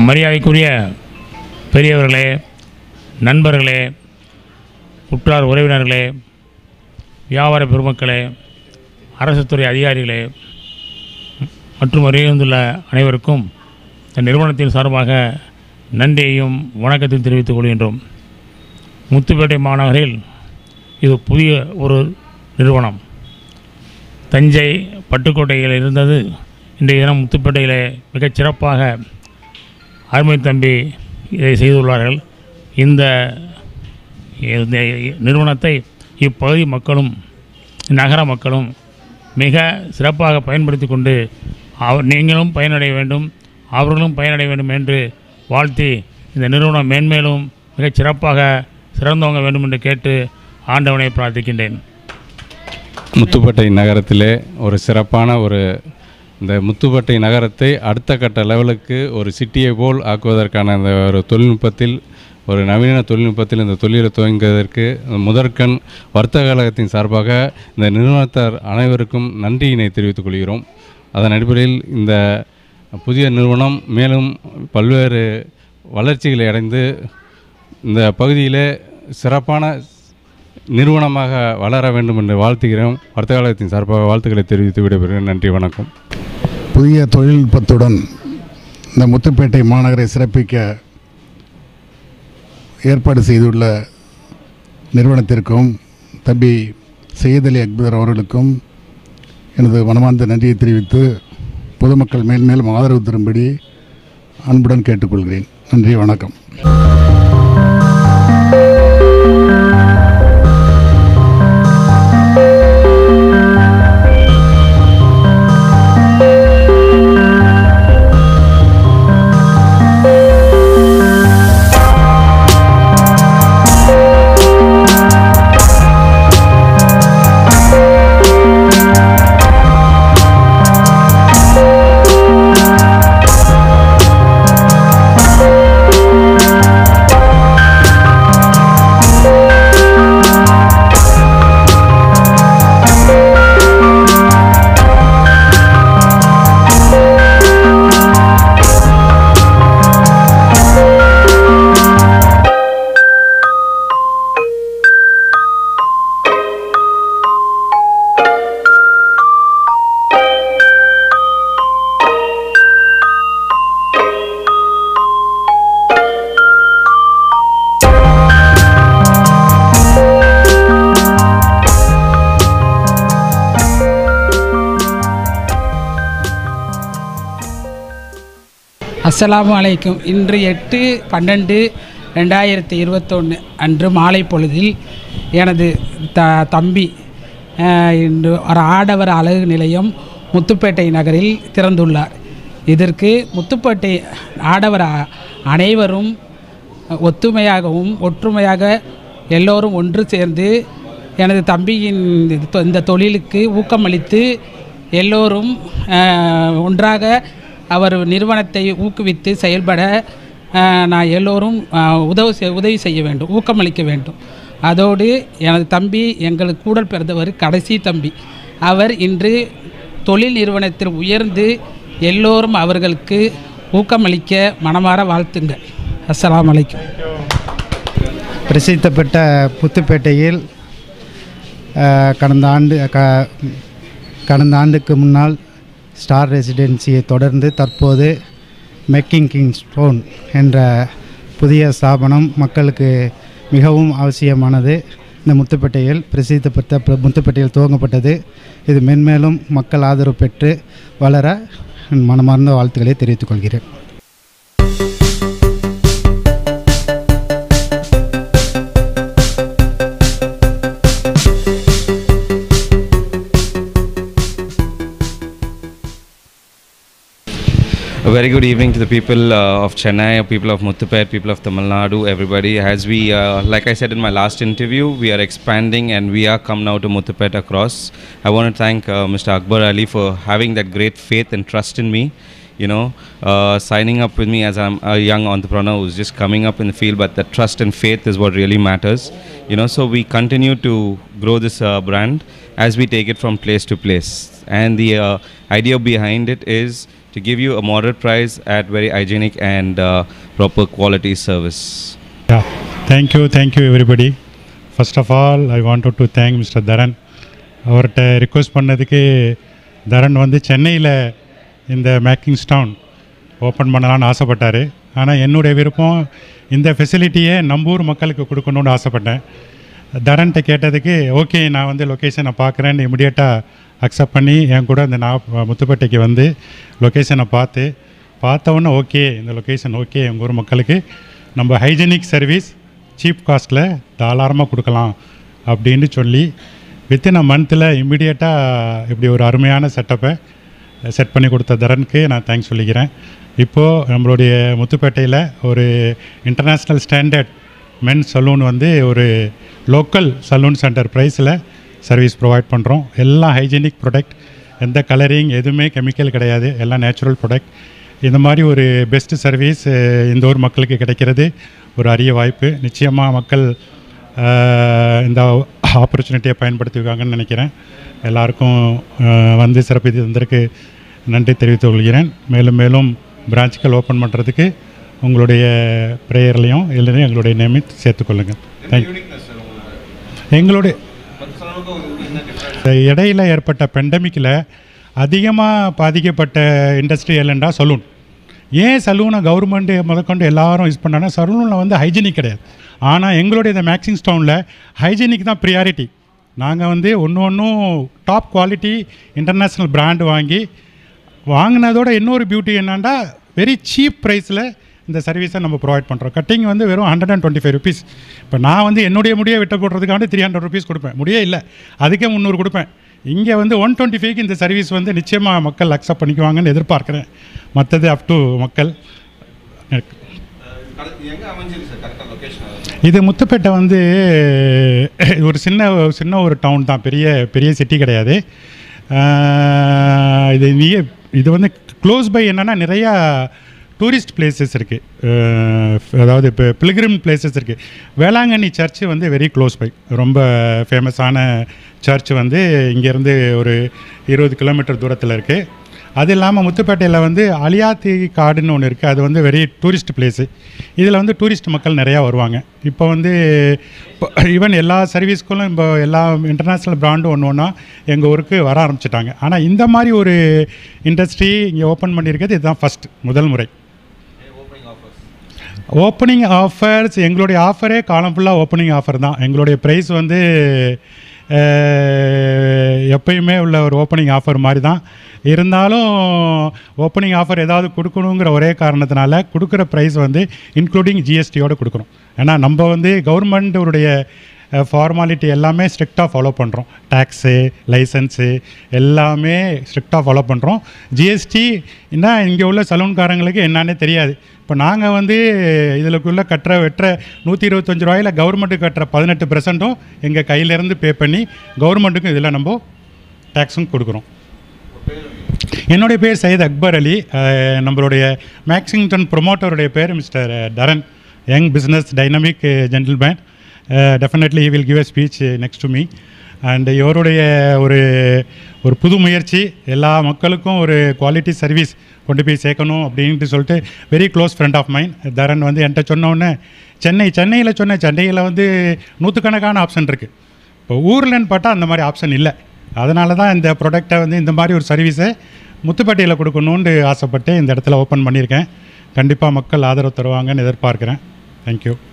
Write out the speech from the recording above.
மரியாதைக்குரிய பெரியவர்களே நண்பர்களே உற்றார் உறவினர்களே வியாபார பெருமக்களே அரசு துறை அதிகாரிகளே மற்றும் வருகின்றுள்ள அனைவருக்கும் இந்த நிறுவனத்தின் சார்பாக நன்றியையும் வணக்கத்தையும் தெரிவித்துக் கொள்கின்றோம் முத்துப்பேட்டை மாநகரில் இது புதிய ஒரு நிறுவனம் தஞ்சை பட்டுக்கோட்டையில் இருந்தது இன்றைய தினம் முத்துப்பேட்டையில் மிகச் சிறப்பாக அருமை தம்பி இதை செய்துள்ளார்கள் இந்த இந்த நிறுவனத்தை இப்பகுதி மக்களும் நகர மக்களும் மிக சிறப்பாக பயன்படுத்தி கொண்டு அவர் நீங்களும் பயனடைய வேண்டும் அவர்களும் பயனடைய வேண்டும் என்று வாழ்த்தி இந்த நிறுவனம் மேன்மேலும் மிகச் சிறப்பாக சிறந்தவங்க வேண்டும் என்று கேட்டு ஆண்டவனை பிரார்த்திக்கின்றேன் முத்துப்பேட்டை நகரத்திலே ஒரு சிறப்பான ஒரு இந்த முத்துப்பேட்டை நகரத்தை அடுத்த கட்ட லெவலுக்கு ஒரு சிட்டியை போல் ஆக்குவதற்கான அந்த ஒரு தொழில்நுட்பத்தில் ஒரு நவீன தொழில்நுட்பத்தில் இந்த தொழிலை துவங்குவதற்கு முதற்கண் வர்த்தக கழகத்தின் சார்பாக இந்த நிறுவனத்தார் அனைவருக்கும் நன்றியினை தெரிவித்துக் கொள்கிறோம் அதன் அடிப்படையில் இந்த புதிய நிறுவனம் மேலும் பல்வேறு வளர்ச்சிகளை அடைந்து இந்த பகுதியிலே சிறப்பான நிறுவனமாக வளர வேண்டும் என்று வாழ்த்துகிறோம் வர்த்தக கழகத்தின் சார்பாக வாழ்த்துக்களை தெரிவித்து விடைபெறுகிறேன் நன்றி வணக்கம் புதிய தொழில்நுட்பத்துடன் இந்த முத்துப்பேட்டை மாநகரை சிறப்பிக்க ஏற்பாடு செய்துள்ள நிறுவனத்திற்கும் தம்பி சையத் அலி அக்பர் அவர்களுக்கும் எனது மனமார்ந்த நன்றியை தெரிவித்து பொதுமக்கள் மேல்மேலும் ஆதரவு தரும்படி அன்புடன் கேட்டுக்கொள்கிறேன் நன்றி வணக்கம் அஸ்ஸலாமு அலைக்கும் இன்று எட்டு பன்னெண்டு ரெண்டாயிரத்தி இருபத்தொன்று அன்று மாலை பொழுதில் எனது த தம்பி அஹ், இன்று ஒரு ஆடவர் அழகு நிலையம் முத்துப்பேட்டை நகரில் திறந்துள்ளார் இதற்கு முத்துப்பேட்டை ஆடவர் அ- அனைவரும் ஒத்துமையாகவும் ஒற்றுமையாக எல்லோரும் ஒன்று சேர்ந்து எனது தம்பியின் இது தொ- இந்த தொழிலுக்கு ஊக்கமளித்து எல்லோரும் அஹ், ஒன்றாக அவர் நிறுவனத்தை ஊக்குவித்து செயல்பட அஹ், நான் எல்லோரும் அஹ், உதவி செய்- உதவி செய்ய வேண்டும் ஊக்கமளிக்க வேண்டும் அதோடு எனது தம்பி எங்களுக்கு கூடல் பிறந்தவர் கடைசி தம்பி அவர் இன்று தொழில் நிறுவனத்தில் உயர்ந்து எல்லோரும் அவர்களுக்கு ஊக்கமளிக்க மனமாற வாழ்த்துங்கள் அஸ்ஸலாமு அலைக்கும் பிரசித்தி பெற்ற புத்துப்பேட்டையில் அஹ், கடந்த ஆண்டு க கடந்த ஆண்டுக்கு முன்னால் ஸ்டார் ரெசிடென்சியை தொடர்ந்து தற்போது மெக்கிங் கிங் ஸ்டோன் என்ற புதிய ஸ்தாபனம் மக்களுக்கு மிகவும் அவசியமானது இந்த முத்துப்பேட்டையில் பிரசித்தி பெற்ற பிர- முத்துப்பேட்டையில் துவங்கப்பட்டது இது மென்மேலும் மக்கள் ஆதரவு பெற்று வளர என் மனமார்ந்த வாழ்த்துக்களை தெரிவித்துக் கொள்கிறேன் A very good evening to the people uh, of Chennai, people of Muthupet, people of Tamil Nadu, everybody. As we, uh, like I said in my last interview, we are expanding and we are come now to Muthupet across. I want to thank uh, Mr. Akbar Ali for having that great faith and trust in me. You know, uh, signing up with me as I'm a young entrepreneur who's just coming up in the field, but the trust and faith is what really matters. You know, so we continue to grow this uh, brand as we take it from place to place. And the uh, idea behind it is to to give you a moderate price at very hygienic and uh, proper quality service. Yeah, thank you, thank you everybody. First of all, I wanted to thank Mr. Dharan. அவர்கிட்ட request பண்ணதுக்கு தரன் வந்து சென்னையில் இந்த making ஸ்டவுன் open பண்ணலான்னு ஆசைப்பட்டார் ஆனால் என்னுடைய விருப்பம் இந்த ஃபெசிலிட்டியை நம்பூர் மக்களுக்கு கொடுக்கணும்னு ஆசைப்பட்டேன் தரன்ட்ட கேட்டதுக்கு ஓகே நான் வந்து லொக்கேஷனை பார்க்குறேன்னு இமிடியேட்டாக அக்செப்ட் பண்ணி என் கூட இந்த நான் முத்துப்பேட்டைக்கு வந்து லொக்கேஷனை பார்த்து பார்த்த உடனே ஓகே இந்த லொக்கேஷன் ஓகே எங்கள் ஊர் மக்களுக்கு நம்ம ஹைஜீனிக் சர்வீஸ் சீப் காஸ்ட்டில் தாராளமாக கொடுக்கலாம் அப்படின்னு சொல்லி வித்தின் அ மந்தில் இம்மிடியேட்டாக இப்படி ஒரு அருமையான செட்டப்பை செட் பண்ணி கொடுத்த தரனுக்கு நான் தேங்க்ஸ் சொல்லிக்கிறேன் இப்போது நம்மளுடைய முத்துப்பேட்டையில் ஒரு இன்டர்நேஷ்னல் ஸ்டாண்டர்ட் மென் சலூன் வந்து ஒரு லோக்கல் சலூன் சென்டர் ப்ரைஸில் சர்வீஸ் ப்ரொவைட் பண்ணுறோம் எல்லாம் ஹைஜீனிக் ப்ராடக்ட் எந்த கலரிங் எதுவுமே கெமிக்கல் கிடையாது எல்லாம் நேச்சுரல் ப்ராடக்ட் இந்த மாதிரி ஒரு பெஸ்ட் சர்வீஸ் இந்த ஊர் மக்களுக்கு கிடைக்கிறது ஒரு அரிய வாய்ப்பு நிச்சயமாக மக்கள் அஹ், இந்த ஆப்பர்ச்சுனிட்டியை பயன்படுத்திருக்காங்கன்னு நினைக்கிறேன் எல்லாருக்கும் அஹ், வந்து சிறப்பு தந்ததற்கு நன்றி தெரிவித்துக் கொள்கிறேன் மேலும் மேலும் பிரான்ச்சுகள் ஓப்பன் பண்ணுறதுக்கு உங்களுடைய ப்ரேயர்லையும் இல்லைன்னா எங்களுடைய நேமை சேர்த்துக்கொள்ளுங்கள் தேங்க்யூ எங்களுடைய இந்த இடையில ஏற்பட்ட பெண்டமிக்கில் அதிகமாக பாதிக்கப்பட்ட இண்டஸ்ட்ரி இல்லைண்டா சலூன் ஏன் சலூனை கவர்மெண்ட்டு முதற்கொண்டு எல்லாரும் யூஸ் பண்ணாங்கன்னா சலூனில் வந்து ஹைஜீனிக் கிடையாது ஆனால் எங்களுடைய இந்த மேக்ஸிங் ஸ்டோனில் ஹைஜீனிக் தான் ப்ரியாரிட்டி நாங்கள் வந்து ஒன்று ஒன்றும் டாப் குவாலிட்டி இன்டர்நேஷ்னல் பிராண்ட் வாங்கி வாங்கினதோட இன்னொரு பியூட்டி என்னன்னா வெரி சீப் ப்ரைஸில் இந்த சர்வீஸை நம்ம ப்ரொவைட் பண்ணுறோம் கட்டிங் வந்து வெறும் hundred and twenty five rupees இப்போ நான் வந்து என்னுடைய முடியை வெட்ட போடுறதுக்காண்டி த்ரீ ஹண்ட்ரட் ருபீஸ் கொடுப்பேன் முடியே இல்லை அதுக்கே முந்நூறு கொடுப்பேன் இங்கே வந்து ஒன் டுவெண்ட்டி ஃபைவ்க்கு இந்த சர்வீஸ் வந்து நிச்சயமாக மக்கள் அக்செப்ட் பண்ணிக்குவாங்கன்னு எதிர்பார்க்குறேன் மற்றது அப் டு மக்கள் இது முத்துப்பேட்டை வந்து ஒரு சின்ன சின்ன ஒரு டவுன் தான் பெரிய பெரிய சிட்டி கிடையாது ஆஹ் இது நீ இது வந்து க்ளோஸ் பை என்னென்னா நிறையா டூரிஸ்ட் பிளேசஸ் இருக்குது அதாவது இப்போ பிலிகிரிம் பிளேசஸ் இருக்குது வேளாங்கண்ணி சர்ச்சு வந்து வெரி க்ளோஸ் பை ரொம்ப ஃபேமஸான சர்ச் வந்து இங்கேருந்து ஒரு இருபது கிலோமீட்டர் தூரத்தில் இருக்குது அது இல்லாமல் முத்துப்பேட்டையில் வந்து அலியாத்தி காடுன்னு ஒன்று இருக்குது அது வந்து வெரி டூரிஸ்ட் பிளேஸு இதில் வந்து டூரிஸ்ட் மக்கள் நிறையா வருவாங்க இப்போ வந்து ஈவன் எல்லா சர்வீஸ்க்கும் இப்போ எல்லா இன்டர்நேஷ்னல் பிராண்டும் ஒன்று ஒன்றா எங்கள் ஊருக்கு வர ஆரம்பிச்சிட்டாங்க ஆனால் இந்த மாதிரி ஒரு இண்டஸ்ட்ரி இங்கே ஓப்பன் பண்ணியிருக்கிறது இதுதான் ஃபஸ்ட் முதல் முறை ஓப்பனிங் ஆஃபர்ஸ் எங்களுடைய ஆஃபரே காலம் ஃபுல்லாக ஓப்பனிங் ஆஃபர் தான் எங்களுடைய ப்ரைஸ் வந்து அஹ், எப்பயுமே உள்ள ஒரு ஓப்பனிங் ஆஃபர் மாதிரி தான் இருந்தாலும் ஓப்பனிங் ஆஃபர் ஏதாவது கொடுக்கணுங்கிற ஒரே காரணத்தினால கொடுக்குற ப்ரைஸ் வந்து இன்க்ளூடிங் ஜிஎஸ்டியோடு கொடுக்குறோம் ஏன்னா நம்ம வந்து கவர்மெண்ட்டுடைய ஃபார்மாலிட்டி எல்லாமே ஸ்ட்ரிக்டாக ஃபாலோ பண்ணுறோம் டேக்ஸு லைசன்ஸு எல்லாமே ஸ்ட்ரிக்டாக ஃபாலோ பண்ணுறோம் ஜிஎஸ்டி என்ன இங்கே உள்ள சலூன்காரங்களுக்கு என்னன்னே தெரியாது இப்போ நாங்கள் வந்து இதிலுக்குள்ளே கட்டுற வெட்டுற நூற்றி இருபத்தஞ்சு ரூபாயில் கவர்மெண்ட்டுக்கு கட்டுற பதினெட்டு பர்சன்ட்டும் எங்கள் கையிலேருந்து பே பண்ணி கவர்மெண்ட்டுக்கும் இதில் நம்ம டேக்ஸும் கொடுக்குறோம் என்னுடைய பேர் சையத் அக்பர் அலி அஹ், நம்மளுடைய மேக்சிங்டன் ப்ரொமோட்டருடைய பேர் mister Dharan young business dynamic gentleman definitely will give a speech next to me and இவருடைய ஒரு ஒரு புது முயற்சி எல்லா மக்களுக்கும் ஒரு குவாலிட்டி சர்வீஸ் கொண்டு போய் சேர்க்கணும் அப்படின்ட்டு சொல்லிட்டு very close friend of mine Dharan வந்து என்கிட்ட சொன்ன உடனே சென்னை சென்னையில் சொன்னேன் சென்னையில் வந்து நூற்றுக்கணக்கான ஆப்ஷன் இருக்குது இப்போ ஊர்லன்னு பார்த்தா அந்த மாதிரி ஆப்ஷன் இல்லை அதனால தான் இந்த ப்ராடக்டை வந்து இந்த மாதிரி ஒரு சர்வீஸை முத்துப்பேட்டையில் கொடுக்கணுன்னு ஆசைப்பட்டு இந்த இடத்துல ஓப்பன் பண்ணியிருக்கேன் கண்டிப்பாக மக்கள் ஆதரவு தருவாங்கன்னு எதிர்பார்க்குறேன் தேங்க்யூ